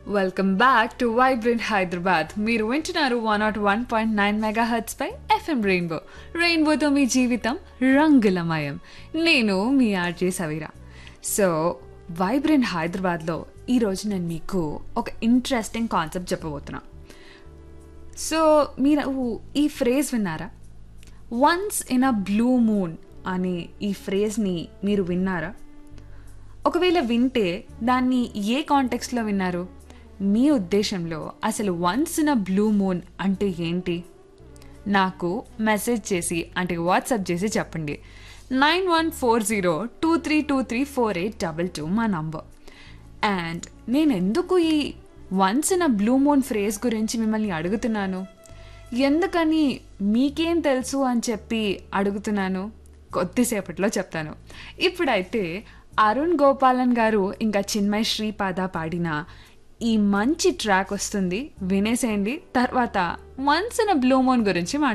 welcome back to vibrant Hyderabad మీరు వింటున్నారు one nought one point nine megahertz పై FM Rainbow రెయిన్బోతో మీ జీవితం రంగులమయం నేను మీ ఆర్జే సవీరా సో వైబ్రెంట్ హైదరాబాద్లో ఈరోజు నేను మీకు ఒక ఇంట్రెస్టింగ్ కాన్సెప్ట్ చెప్పబోతున్నా సో మీరు ఈ ఫ్రేజ్ విన్నారా once in a blue moon అనే ఈ ఫ్రేజ్ని మీరు విన్నారా ఒకవేళ వింటే దాన్ని ఏ కాంటెక్స్లో విన్నారు మీ ఉద్దేశంలో అసలు once in a blue moon అంటే ఏంటి నాకు మెసేజ్ చేసి అంటే వాట్సాప్ చేసి చెప్పండి nine one four zero two three two three four eight double two మా నంబర్ అండ్ నేను ఎందుకు ఈ once in a blue moon phrase గురించి మిమ్మల్ని అడుగుతున్నాను ఎందుకని మీకేం తెలుసు అని చెప్పి అడుగుతున్నాను కొద్దిసేపట్లో చెప్తాను ఇప్పుడైతే అరుణ్ గోపాలన్ గారు ఇంకా చిన్మయ్ శ్రీపాద పాడిన ఈ మంచి ట్రాక్ వస్తుంది వినేసేయండి తర్వాత once in a blue moon గురించి మాట్లాడుకుందాం